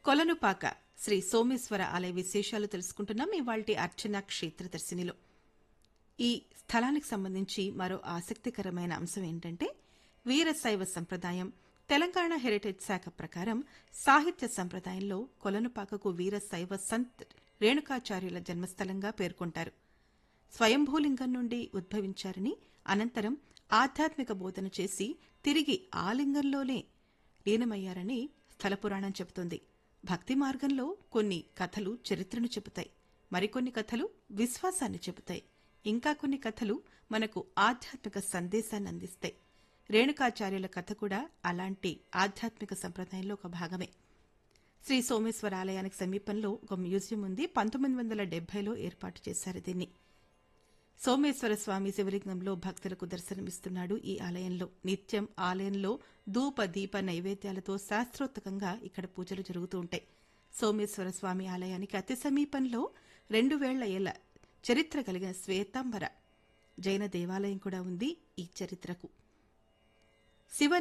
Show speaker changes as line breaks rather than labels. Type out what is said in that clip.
కొలనుపాక శ్రీ సోమేశ్వర ఆలయ విశేషాలు తెలుసుకుంటున్నాం ఇవాల్టి అర్చన క్షేత్ర దర్శినిలో ఈ స్థలానికి సంబంధించి మరో ఆసక్తికరమైన అంశం ఏంటంటే వీరశైవ సంప్రదాయం తెలంగాణ హెరిటేజ్ శాఖ ప్రకారం సాహిత్య సంప్రదాయంలో కొలనుపాకకు వీరశైవ సంత్ రేణుకాచార్యుల జన్మస్థలంగా పేర్కొంటారు స్వయంభూలింగం నుండి ఉద్భవించారని అనంతరం ఆధ్యాత్మిక బోధన చేసి తిరిగి ఆ లింగంలోనే లీనమయ్యారని స్థల పురాణం చెబుతుంది భక్తి మార్గంలో కొన్ని కథలు చరిత్రను చెబుతాయి మరికొన్ని కథలు విశ్వాసాన్ని చెబుతాయి ఇంకా కొన్ని కథలు మనకు ఆధ్యాత్మిక సందేశాన్ని అందిస్తాయి రేణుకాచార్యుల కథ కూడా అలాంటి ఆధ్యాత్మిక సంప్రదాయంలో ఒక భాగమే శ్రీ సోమేశ్వర ఆలయానికి సమీపంలో ఒక మ్యూజియం ఉంది పంతొమ్మిది వందల డెబ్బైలో ఏర్పాటు చేశారు దీన్ని సోమేశ్వర స్వామి శివలింగంలో భక్తులకు దర్శనమిస్తున్నాడు ఈ ఆలయంలో నిత్యం ఆలయంలో ధూప దీప నైవేద్యాలతో శాస్త్రోత్తకంగా ఇక్కడ పూజలు జరుగుతూ ఉంటాయి సోమేశ్వర స్వామి ఆలయానికి అతి సమీపంలో రెండు వేళ్ల ఏళ్ల చరిత్ర కలిగిన శ్వేతాంబర జైన దేవాలయం కూడా ఉంది ఈ చరిత్రకు శివ